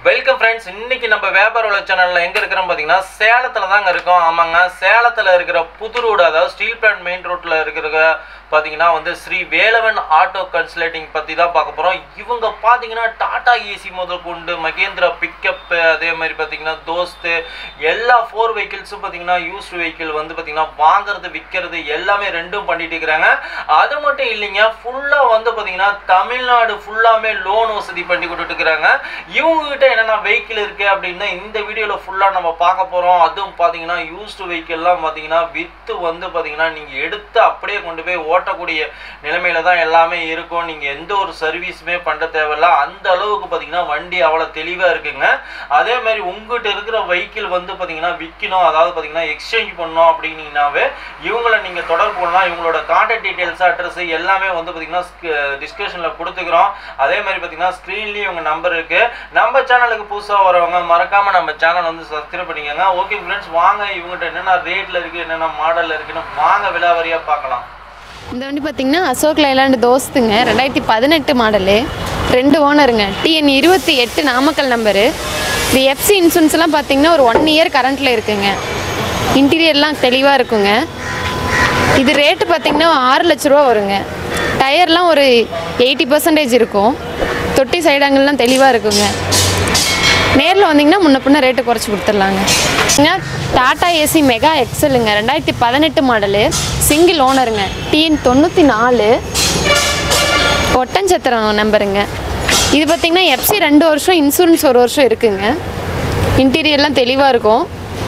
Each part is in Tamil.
வெல்கம் ஃப்ரெண்ட்ஸ் இன்னைக்கு நம்ம வியாபார உலக சேனல்ல எங்க இருக்கிறோம் பாத்தீங்கன்னா சேலத்துல தாங்க இருக்கோம் ஆமாங்க சேலத்துல இருக்கிற புது ரோடு அதாவது ஸ்டீல் பிளான்ட் மெயின் ரோட்ல இருக்கிற பாத்தீங்கன்னா வந்து ஸ்ரீ வேலவன் ஆட்டோ கன்சல்டிங் பத்தி தான் பார்க்க போறோம் இவங்க பாத்தீங்கன்னா டாடா ஏசி முதல் கொண்டு மகேந்திரா பிக்கப் அதே மாதிரி பாத்தீங்கன்னா தோஸ்து எல்லா ஃபோர் வெஹிக்கிள்ஸும் பாத்தீங்கன்னா யூஸ்டு வெஹிக்கிள் வந்து பாத்தீங்கன்னா வாங்குறது விற்கிறது எல்லாமே ரெண்டும் பண்ணிட்டு இருக்கிறாங்க அது மட்டும் இல்லைங்க ஃபுல்லா வந்து பாத்தீங்கன்னா தமிழ்நாடு ஃபுல்லாமே லோன் வசதி பண்ணி கொடுத்துட்டு இருக்கிறாங்க இவங்க கிட்ட என்னென்ன வெஹிக்கிள் இருக்கு அப்படின்னா இந்த வீடியோல ஃபுல்லா நம்ம பார்க்க போறோம் அதுவும் பாத்தீங்கன்னா யூஸ்டு வெஹிக்கிள்லாம் பாத்தீங்கன்னா வித்து வந்து பாத்தீங்கன்னா நீங்க எடுத்து அப்படியே கொண்டு போய் ஓட்டக்கூடிய நிலைமையில தான் எல்லாமே இருக்கும் நீங்க எந்த ஒரு சர்வீஸுமே பண்ண தேவையில்ல அந்த அளவுக்கு பாத்தீங்கன்னா வண்டி அவ்வளவு தெளிவா இருக்குங்க அதே மாதிரி உங்ககிட்ட இருக்கிற வெஹிக்கிள் வந்து பாத்தீங்கன்னா விற்கணும் அதாவது பாத்தீங்கன்னா எக்ஸ்சேஞ்ச் பண்ணணும் அப்படின்னீங்கன்னாவே இவங்களை நீங்க தொடர்பு பண்ணலாம் இவங்களோட கான்டாக்ட் டீடைல்ஸ் அட்ரஸ் எல்லாமே வந்து பாத்தீங்கன்னா டிஸ்கிரிப்ஷன்ல கொடுத்துக்கிறோம் அதே மாதிரி பாத்தீங்கன்னா ஸ்க்ரீன்லயும் இவங்க நம்பர் இருக்கு நம்ம சேனலுக்கு புதுசா வரவங்க மறக்காம நம்ம சேனல் வந்து சப்ஸ்கிரைப் பண்ணிக்கோங்க ஓகே ஃப்ரெண்ட்ஸ் வாங்க இவங்ககிட்ட என்னென்ன ரேட்ல இருக்கு என்னென்ன மாடல்ல இருக்குன்னு வாங்க விலாவரியா பார்க்கலாம் இந்த வண்டி பார்த்தீங்கன்னா அசோக் லைலாண்டு தோஸ்துங்க ரெண்டாயிரத்தி பதினெட்டு மாடலு ரெண்டு ஓனருங்க டிஎன் இருபத்தி எட்டு நாமக்கல் நம்பரு இது எஃப்சி இன்சூரன்ஸ்லாம் பார்த்தீங்கன்னா ஒரு ஒன் இயர் கரண்ட்டில் இருக்குங்க இன்டீரியர்லாம் தெளிவாக இருக்குங்க இது ரேட்டு பார்த்தீங்கன்னா ஆறு லட்ச ரூபா வருங்க டயர்லாம் ஒரு எயிட்டி பர்சன்டேஜ் இருக்கும் தொட்டி சைடாங்கெல்லாம் தெளிவாக இருக்குங்க நேரில் வந்தீங்கன்னா முன்ன பின்ன ரேட்டு குறைச்சி கொடுத்துர்லாங்க டாடா ஏசி மெகா எக்ஸலுங்க ரெண்டாயிரத்தி பதினெட்டு மாடலு சிங்கிள் ஓனருங்க டிஎன் தொண்ணூற்றி நாலு ஒட்டஞ்சத்திரம் நம்பருங்க இது பார்த்தீங்கன்னா எஃப்சி ரெண்டு வருஷம் இன்சூரன்ஸ் ஒரு வருஷம் இருக்குங்க இன்டீரியர்லாம் தெளிவாக இருக்கும்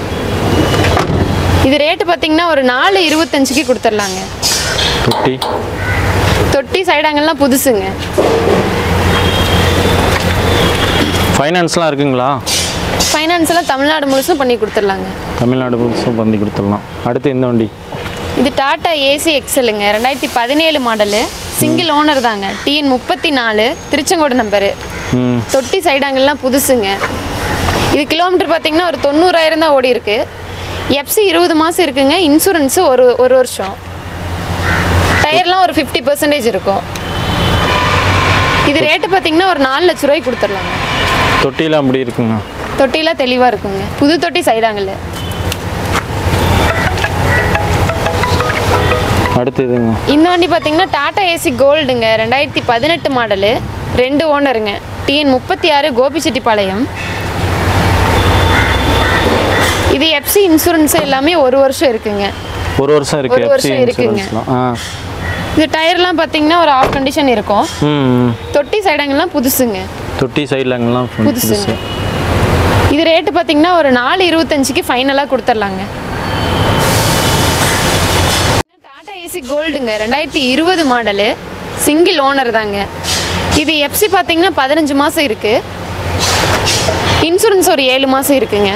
இது ரேட்டு பார்த்தீங்கன்னா ஒரு நாலு இருபத்தஞ்சுக்கு கொடுத்துர்லாங்க தொட்டி தொட்டி சைடாங்கெல்லாம் புதுசுங்க ஃபைனான்ஸ்லாம் இருக்குங்களா ஃபைனான்ஸ் எல்லாம் தமிழ்நாடு முழுசும் பண்ணி கொடுத்துர்லாங்க தமிழ்நாடு புதுசும் பண்ணி கொடுத்துடலாம் அடுத்து இந்த வண்டி இது டாடா ஏசி எக்ஸலுங்க ரெண்டாயிரத்தி பதினேழு மாடலு சிங்கிள் ஓனர் தாங்க டிஎன் முப்பத்தி நாலு திருச்செங்கோடு நம்பரு ம் தொட்டி சைடாங்கெல்லாம் புதுசுங்க இது கிலோமீட்டர் பார்த்தீங்கன்னா ஒரு தொண்ணூறாயிரம் தான் ஓடி இருக்கு எஃப்சி இருபது மாதம் இருக்குங்க இன்சூரன்ஸு ஒரு ஒரு வருஷம் டயர்லாம் ஒரு ஃபிஃப்டி பர்சன்டேஜ் இருக்கும் இது ரேட்டு பார்த்தீங்கன்னா ஒரு நாலு லட்ச ரூபாய்க்கு கொடுத்துர்லாங்க தொட்டிலாம் அப்படி இருக்குங்க தொட்டிலாம் தெளிவாக இருக்குங்க புது தொட்டி சைடாங்கல்ல அடுத்து இதுங்க இந்த வண்டி பார்த்தீங்கன்னா டாடா ஏசி கோல்டுங்க ரெண்டாயிரத்தி பதினெட்டு மாடலு ரெண்டு ஓனருங்க டிஎன் முப்பத்தி ஆறு கோபிச்செட்டிப்பாளையம் இது எஃப்சி இன்சூரன்ஸ் எல்லாமே ஒரு வருஷம் இருக்குங்க ஒரு வருஷம் இருக்கு ஒரு எஃப்சி வருஷம் இருக்குங்க. இன்சூரன்ஸ்லாம் ஆ இது டயர்லாம் பார்த்தீங்கன்னா ஒரு ஆஃப் கண்டிஷன் இருக்கும் ம் ம். தொட்டி சைடங்கள்லாம் புதுசுங்க தொட்டி சைட்லங்கெல்லாம் புதுசுங்க. புதுசு இது ரேட்டு பார்த்தீங்கன்னா ஒரு நாலு இருபத்தஞ்சுக்கு ஃபைனலாக கொடுத்துர்லாங்க டாடா ஏசி கோல்டுங்க ரெண்டாயிரத்தி இருபது மாடலு சிங்கிள் ஓனர் தாங்க இது எஃப்சி பார்த்தீங்கன்னா பதினஞ்சு மாதம் இருக்கு இன்சூரன்ஸ் ஒரு ஏழு மாதம் இருக்குங்க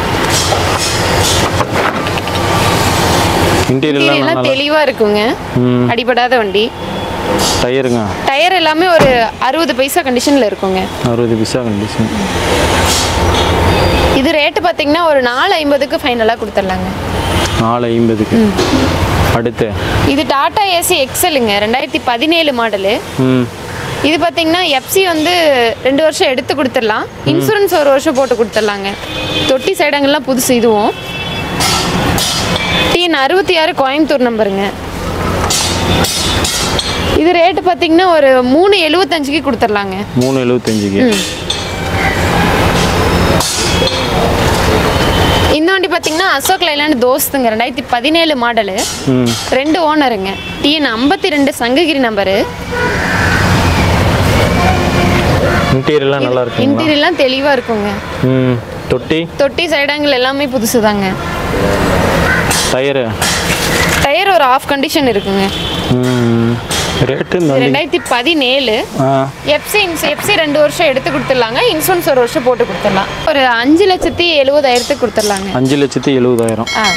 இன்டீரியர்லாம் எல்லாம் நல்லா தெளிவாக இருக்குங்க ம் அடிபடாத வண்டி டயருங்க டயர் எல்லாமே ஒரு அறுபது பைசா கண்டிஷனில் இருக்குங்க அறுபது பிசா கண்டிஷன் இது ரேட்டு பார்த்தீங்கன்னா ஒரு நாலு ஐம்பதுக்கு ஃபைனலாக கொடுத்துர்லாங்க நாலு ஐம்பதுக்கு அடுத்து இது டாடா ஏசி எக்ஸலுங்க ரெண்டாயிரத்தி பதினேழு மாடலு ம் இது பார்த்தீங்கன்னா எஃப்சி வந்து ரெண்டு வருஷம் எடுத்து கொடுத்துடலாம் இன்சூரன்ஸ் ஒரு வருஷம் போட்டு கொடுத்துடலாங்க தொட்டி சைடங்கள்லாம் புதுசு இதுவும் டிஎன் அறுபத்தி ஆறு கோயம்புத்தூர் நம்பருங்க இது ரேட்டு பார்த்தீங்கன்னா ஒரு மூணு எழுபத்தஞ்சுக்கு கொடுத்துடலாங்க மூணு எழுபத்தஞ்சுக்கு இந்த வண்டி பார்த்தீங்கன்னா அசோக் லைலாண்டு தோஸ்துங்க ரெண்டாயிரத்தி பதினேழு மாடலு ம் ரெண்டு ஓனருங்க டிஎன் ஐம்பத்தி ரெண்டு சங்ககிரி நம்பரு இன்டீரியர்லாம் நல்லா இருக்குங்களா இன்டீரியர்லாம் தெளிவாக இருக்குங்க ம் தொட்டி தொட்டி சைடாங்கள் எல்லாமே புதுசு தாங்க டயரு டயர் ஒரு ஆஃப் கண்டிஷன் இருக்குங்க ம் ரேட்டு இந்த வண்டி ரெண்டாயிரத்தி பதினேழு ஆ எஃப்சி எஃப்சி ரெண்டு வருஷம் எடுத்து கொடுத்துடலாங்க இன்சூரன்ஸ் ஒரு வருஷம் போட்டு கொடுத்துடலாம் ஒரு அஞ்சு லட்சத்தி எழுபதாயிரத்துக்கு கொடுத்துடலாங்க அஞ்சு லட்சத்தி எழுபதாயிரம் ஆ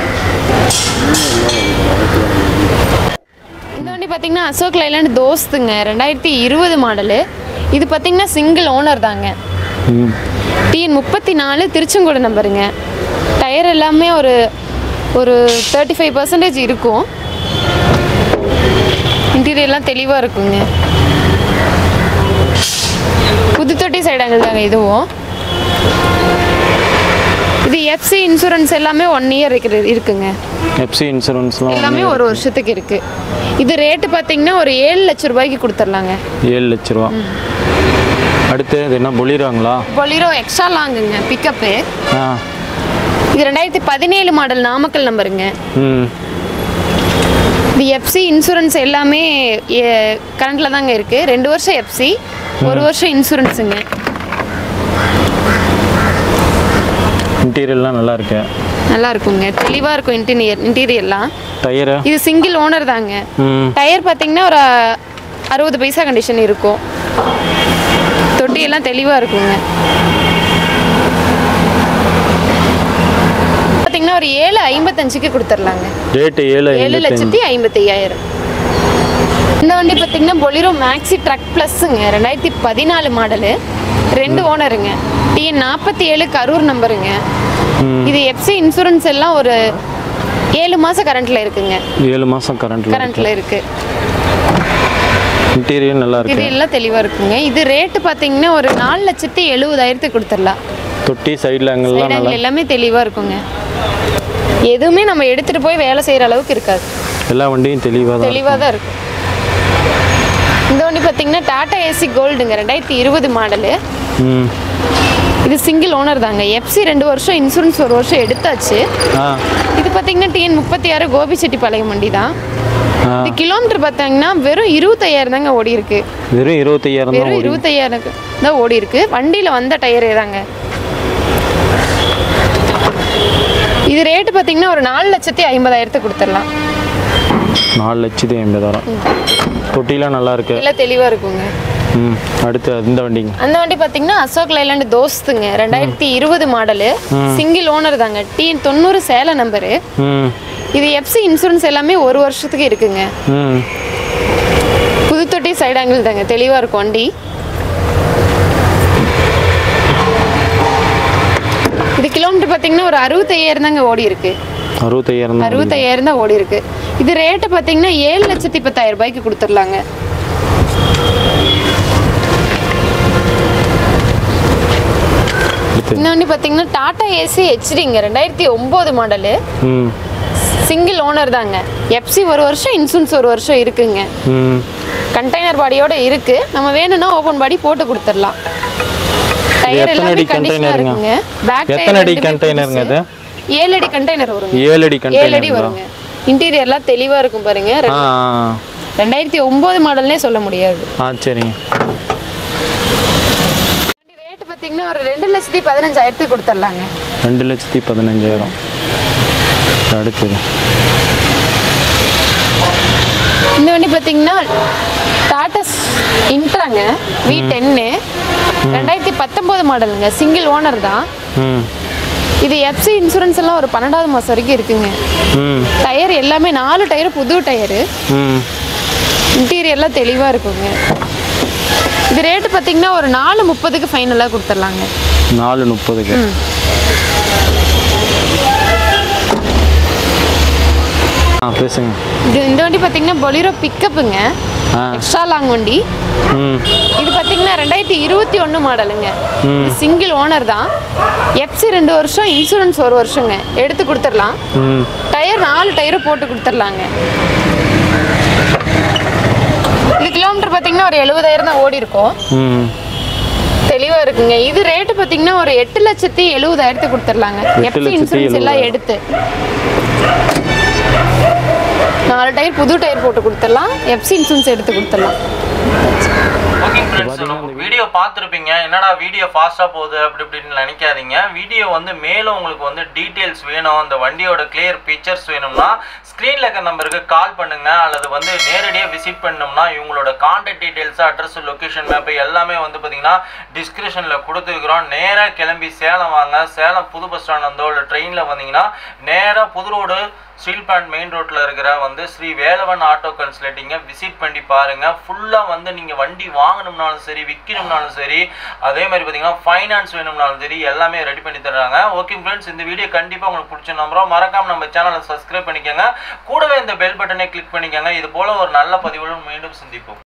இந்த வண்டி பார்த்தீங்கன்னா அசோக் லைலாண்ட் தோஸ்துங்க ரெண்டாயிரத்தி இருபது மாடலு இது பார்த்தீங்கன்னா சிங்கிள் ஓனர் தாங்க ம் டிஎன் முப்பத்தி நாலு திருச்செங்கோடு நம்பருங்க டயர் எல்லாமே ஒரு ஒரு தேர்ட்டி ஃபைவ் பர்சன்டேஜ் இருக்கும் இன்டீரியர்லாம் தெளிவாக இருக்குங்க புது தொட்டி சைடாங்க தாங்க இதுவும் இது எஃப்சி இன்சூரன்ஸ் எல்லாமே ஒன் இயர் இருக்கிறது இருக்குங்க எஃப்சி இன்சூரன்ஸ்லாம் எல்லாமே ஒரு வருஷத்துக்கு இருக்கு இது ரேட்டு பார்த்தீங்கன்னா ஒரு ஏழு லட்ச ரூபாய்க்கு கொடுத்துர்லாங்க ஏழு லட்ச ரூபா அடுத்து இது என்ன பொலிராங்களா பொலிரோ எக்ஸ்ட்ரா லாங்குங்க பிக்கப்பு ஆ இது ரெண்டாயிரத்தி பதினேழு மாடல் நாமக்கல் நம்பருங்க ம் இது எஃப்சி இன்சூரன்ஸ் எல்லாமே கரண்ட்டில் தாங்க இருக்குது ரெண்டு வருஷம் எஃப்சி ஒரு வருஷம் இன்சூரன்ஸுங்க இன்டீரியர்லாம் நல்லா இருக்கு நல்லா இருக்குங்க தெளிவாக இருக்கும் இன்டீரியர் இன்டீரியர்லாம் டயரு இது சிங்கிள் ஓனர் தாங்க ம் டயர் பார்த்தீங்கன்னா ஒரு அறுபது பைசா கண்டிஷன் இருக்கும் தொட்டியெல்லாம் தெளிவாக இருக்குங்க பார்த்தீங்கன்னா ஒரு ஏழு ஐம்பத்தஞ்சுக்கு கொடுத்துர்லாங்க ரேட்டு ஏழு ஏழு ஐம்பத்தஞ்சு லட்சத்தி ஐம்பத்தி ஐயாயிரம் இந்த வண்டி பார்த்தீங்கன்னா பொலிரோ மேக்ஸி ட்ரக் ப்ளஸ்ஸுங்க ரெண்டாயிரத்தி பதினாலு மாடலு ரெண்டு ஓனருங்க டிஎன் நாற்பத்தி ஏழு கரூர் நம்பருங்க இது எஃப்சி இன்சூரன்ஸ் எல்லாம் ஒரு ஏழு மாதம் கரண்ட்டில் இருக்குங்க ஏழு மாதம் கரண்ட்டில் கரண்ட்டில் இருக்கு இன்டீரியர் நல்லா இது இருக்கு எல்லாம் தெளிவாக இருக்குங்க இது ரேட்டு பார்த்தீங்கன்னா ஒரு நாலு லட்சத்தி எழுபதாயிரத்துக்கு கொடுத்துடலாம் தொட்டி சைடில் அங்கெல்லாம் நல்லா இடங்கள் எல்லாமே தெளிவாக இருக்குங்க எதுவுமே நம்ம எடுத்துகிட்டு போய் வேலை செய்கிற அளவுக்கு இருக்காது எல்லா வண்டியும் தெளிவாக தான் தெளிவாக தான் இருக்கும் இந்த வண்டி பார்த்தீங்கன்னா டாடா ஏசி கோல்டுங்க ரெண்டாயிரத்தி இருபது மாடலு ம் இது சிங்கிள் ஓனர் தாங்க எஃப்சி ரெண்டு வருஷம் இன்சூரன்ஸ் ஒரு வருஷம் எடுத்தாச்சு ஆ இது பார்த்தீங்கன்னா டிஎன் முப்பத்தி ஆறு கோபிச்செட்டிப்பாளையம் வண்டி தான் ஆ இது கிலோமீட்டர் பார்த்தீங்கன்னா வெறும் இருபத்தையாயிரம் தாங்க ஓடி இருக்கு வெறும் இருபத்தையாயிரம் தான் வெறும் ஓடி இருபத்தையாயிரம் தான் ஓடி இருக்கு வண்டியில் வந்த டயரே தாங்க இது ரேட்டு பார்த்தீங்கன்னா ஒரு நாலு லட்சத்தி ஐம்பதாயிரத்துக்கு கொடுத்துடலாம் நாலு லட்சத்தி ஐம்பதாயிரம் தொட்டிலாம் நல்லா இருக்கு எல்லாம் தெளிவாக இருக்குங்க ம் அடுத்து இந்த வண்டிங்க அந்த வண்டி பார்த்தீங்கன்னா அசோக் லைலாண்டு தோஸ்துங்க ரெண்டாயிரத்தி இருபது மாடலு சிங்கிள் ஓனர் தாங்க டிஎன் தொண்ணூறு சேல நம்பரு ம் இது எஃப்சி இன்சூரன்ஸ் எல்லாமே ஒரு வருஷத்துக்கு இருக்குங்க ம் புது தொட்டி சைடு ஆங்கிள் தாங்க தெளிவாக இருக்கும் வண்டி இது கிலோமீட்டர் பார்த்தீங்கன்னா ஒரு அறுபத்தையாயிரம் தாங்க ஓடி இருக்கு அறுபத்தையாயிரம் தான் அறுபத்தையாயிரம் தான் ஓடி இருக்கு இது ரேட்டு பார்த்தீங்கன்னா ஏழு லட்சத்தி பத்தாயிரம் ரூபாய்க்கு கொடுத்துடலாங்க அடுத்து இந்த வண்டி பார்த்தீங்கன்னா டாடா ஏசி ஹெச்டிங்க ரெண்டாயிரத்தி ஒம்பது மாடலு ம் சிங்கிள் ஓனர் தாங்க எஃப்சி ஒரு வருஷம் இன்சூரன்ஸ் ஒரு வருஷம் இருக்குங்க ம் கண்டெய்னர் பாடியோட இருக்கு நம்ம வேணும்னா ஓப்பன் பாடி போட்டு கொடுத்துடலாம் டயர் எத்தனை எல்லாமே அடி கண்டிஷனா container-ங்க? இருக்குங்க பேக் எத்தனை அடி containerங்க அது? ஏழு அடி கண்டெய்னர் வருங்க ஏழு அடி ஏழு அடி கண்டெய்னர் வருங்க இன்டீரியர்லாம் தெளிவா இருக்கும் பாருங்க ஆ ரெ- ஆ, ரெண்டாயிரத்தி ஒன்பது மாடல்னே சொல்ல முடியாது ஆ சரிங்க ரேட் பார்த்தீங்கன்னா ஒரு ரெண்டு லட்சத்தி பதினஞ்சாயிரத்துக்கு கொடுத்துடலாங்க ரெண்டு லட்சத்தி பதினஞ்சாயிரம் அடுத்தது இந்த வண்டி பார்த்தீங்கன்னா டாடா இன்ட்ராங்க வி டென்னு ரெண்டாயிரத்தி பத்தொம்போது மாடலுங்க சிங்கிள் ஓனர் தான் ம் இது எஃப்சி இன்சூரன்ஸ் எல்லாம் ஒரு பன்னெண்டாவது மாதம் வரைக்கும் இருக்குங்க ம் டயர் எல்லாமே நாலு டயர் புது டயரு ம் இன்டீரியர்லாம் தெளிவாக இருக்குங்க இது ரேட்டு பார்த்தீங்கன்னா ஒரு நாலு முப்பதுக்கு ஃபைனலாக கொடுத்துர்லாங்க நாலு முப்பதுக்கு ஆ பேசுங்க இது இந்த வண்டி பார்த்தீங்கன்னா பொலிரோ பிக்கப்புங்க ஆ எக்ஸ்ட்ரா லாங் வண்டி ம் இது பார்த்தீங்கன்னா ரெண்டாயிரத்தி இருபத்தி ஒன்று மாடலுங்க இது சிங்கிள் ஓனர் தான் எஃப்சி ரெண்டு வருஷம் இன்சூரன்ஸ் ஒரு வருஷங்க எடுத்து கொடுத்துடலாம் ம் டயர் நாலு டயரும் போட்டு கொடுத்துர்லாங்க இது கிலோமீட்டர் பார்த்தீங்கன்னா ஒரு எழுபதாயிரம் தான் ஓடி இருக்கும் ம் தெளிவாக இருக்குங்க இது ரேட்டு பார்த்தீங்கன்னா ஒரு எட்டு லட்சத்தி எழுபதாயிரத்துக்கு கொடுத்துர்லாங்க எட்டு எஃப்சி லட்சத்தி இன்சூரன்ஸ் எல்லாம் எழுபதாயிரம். எடுத்து நாலு டயர் புது டயர் போட்டு கொடுத்துடலாம் எஃப்சி இன்சூரன்ஸ் எடுத்து கொடுத்துடலாம் ஓகே ஃப்ரெண்ட்ஸ் வீடியோ பார்த்துருப்பீங்க என்னடா வீடியோ ஃபாஸ்ட்டாக போகுது அப்படி இப்படின்னு நினைக்காதீங்க வீடியோ வந்து மேலும் உங்களுக்கு வந்து டீட்டெயில்ஸ் வேணும் அந்த வண்டியோட கிளியர் பிக்சர்ஸ் வேணும்னா ஸ்க்ரீனில் இருக்க நம்பருக்கு கால் பண்ணுங்க அல்லது வந்து நேரடியாக விசிட் பண்ணோம்னா இவங்களோட contact details address location map எல்லாமே வந்து பார்த்தீங்கன்னா டிஸ்கிரிப்ஷனில் கொடுத்துருக்குறோம் நேராக கிளம்பி சேலம் வாங்க சேலம் புது பஸ் ஸ்டாண்ட் வந்தோ இல்லை ட்ரெயினில் வந்தீங்கன்னா நேராக புது ரோடு ஸ்டீல் பிளான்ட் மெயின் ரோட்டில் இருக்கிற வந்து ஸ்ரீ வேலவன் ஆட்டோ கன்சல்ட்டிங்கை விசிட் பண்ணி பாருங்கள் ஃபுல்லாக வந்து நீங்கள் வண்டி வாங்கணும்னாலும் சரி விற்கணும்னாலும் சரி அதே மாதிரி பார்த்தீங்கன்னா ஃபைனான்ஸ் வேணும்னாலும் சரி எல்லாமே ரெடி பண்ணி தர்றாங்க ஓகே ஃப்ரெண்ட்ஸ் இந்த வீடியோ கண்டிப்பாக உங்களுக்கு பிடிச்ச நம்புறோம் மறக்காம நம்ம சேனலை சப்ஸ்கிரைப் பண்ணிக்கோங்க கூடவே இந்த பெல் பட்டனை கிளிக் பண்ணிக்கோங்க இது போல் ஒரு நல்ல பதிவுடன் மீண்டும் சந்திப்போம்